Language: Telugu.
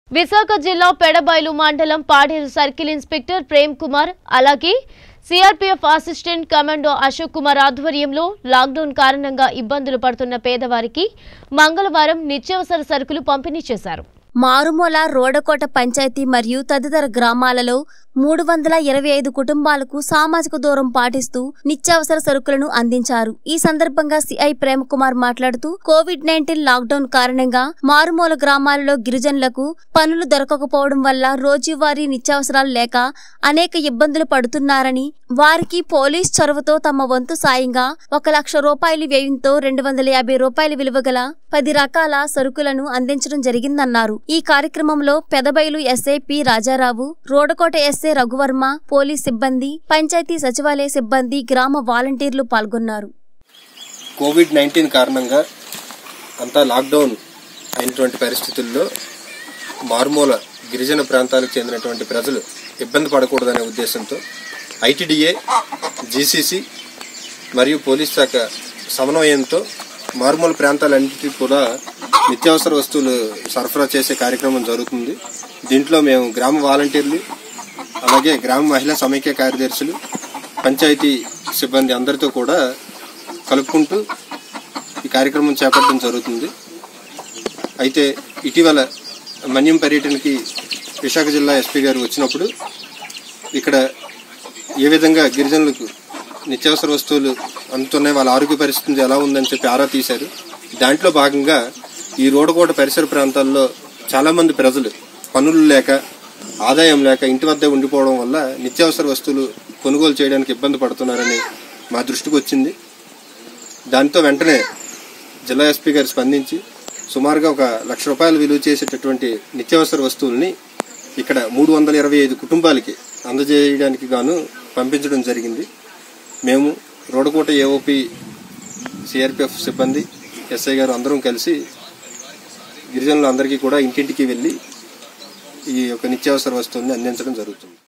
విశాఖ జిల్లా పెడబైలు మండలం పాడేరు సర్కిల్ ఇన్స్పెక్టర్ ప్రేమ్ కుమార్ అలాగే CRPF assistant commando Ashok Kumar ఆధ్వర్యంలో లాక్డౌన్ కారణంగా ఇబ్బందులు పడుతున్న పేదవారికి మంగళవారం నిత్యావసర సరుకులు పంపిణీ చేశారు మారుమూల రోడకోట పంచాయతీ మరియు తదితర గ్రామాలలో మూడు వందల ఇరవై ఐదు కుటుంబాలకు సామాజిక దూరం పాటిస్తూ నిత్యావసర సరుకులను అందించారు ఈ సందర్భంగా సిఐ ప్రేమకుమార్ మాట్లాడుతూ కోవిడ్ నైన్టీన్ లాక్డౌన్ కారణంగా మారుమూల గ్రామాలలో గిరిజనులకు పనులు దొరకకపోవడం వల్ల రోజువారీ నిత్యావసరాలు లేక అనేక ఇబ్బందులు పడుతున్నారని వారికి పోలీస్ చొరవతో తమ వంతు సాయంగా ఒక లక్ష రూపాయల వ్యయంతో రెండు వందల యాభై రూపాయల విలువ గల పది రకాల సరుకులను అందించడం జరిగిందన్నారు ఈ కార్యక్రమంలో Pedabayalu SI P Rajarao Rodakota SI Raghuvarma police సిబ్బంది పంచాయతీ సచివాలయ సిబ్బంది గ్రామ వాలంటీర్లు పాల్గొన్నారు కోవిడ్ నైన్టీన్ కారణంగా అంతా లాక్డౌన్ అయినటువంటి పరిస్థితుల్లో మారుమూల గిరిజన ప్రాంతాలకు చెందినటువంటి ప్రజలు ఇబ్బంది పడకూడదనే ఉద్దేశంతో ఐటీడీఏ జీసీసీ మరియు పోలీస్ శాఖ సమన్వయంతో మారుమూల ప్రాంతాలన్నిటికీ కూడా నిత్యావసర వస్తువులు సరఫరా చేసే కార్యక్రమం జరుగుతుంది దీంట్లో మేము గ్రామ వాలంటీర్లు అలాగే గ్రామ మహిళా సమైక్య కార్యదర్శులు పంచాయతీ సిబ్బంది అందరితో కూడా కలుపుకుంటూ ఈ కార్యక్రమం చేపట్టడం జరుగుతుంది అయితే ఇటీవల మన్యం పర్యటనకి విశాఖ జిల్లా ఎస్పీ గారు వచ్చినప్పుడు ఇక్కడ ఏ విధంగా గిరిజనులకు నిత్యావసర వస్తువులు అందుతున్నాయి వాళ్ళ ఆరోగ్య పరిస్థితి ఎలా ఉందని చెప్పి ఆరా తీశారు దాంట్లో భాగంగా ఈ రోడ్డుకోట పరిసర ప్రాంతాల్లో చాలామంది ప్రజలు పనులు లేక ఆదాయం లేక ఇంటి వద్ద ఉండిపోవడం వల్ల నిత్యావసర వస్తువులు కొనుగోలు చేయడానికి ఇబ్బంది పడుతున్నారని మా దృష్టికి వచ్చింది దాంతో వెంటనే జిల్లా ఎస్పీ గారు స్పందించి సుమారుగా ఒక లక్ష రూపాయలు విలువ చేసేటటువంటి నిత్యావసర వస్తువుల్ని ఇక్కడ మూడు వందల ఇరవై ఐదు కుటుంబాలకి అందజేయడానికి గాను పంపించడం జరిగింది మేము రోడకోట ఏఓపి సిఆర్పిఎఫ్ సిబ్బంది ఎస్ఐ గారు అందరం కలిసి గిరిజనులు అందరికీ కూడా ఇంటింటికి వెళ్ళి ఈ యొక్క నిత్యావసర వస్తువుల్ని అందించడం జరుగుతుంది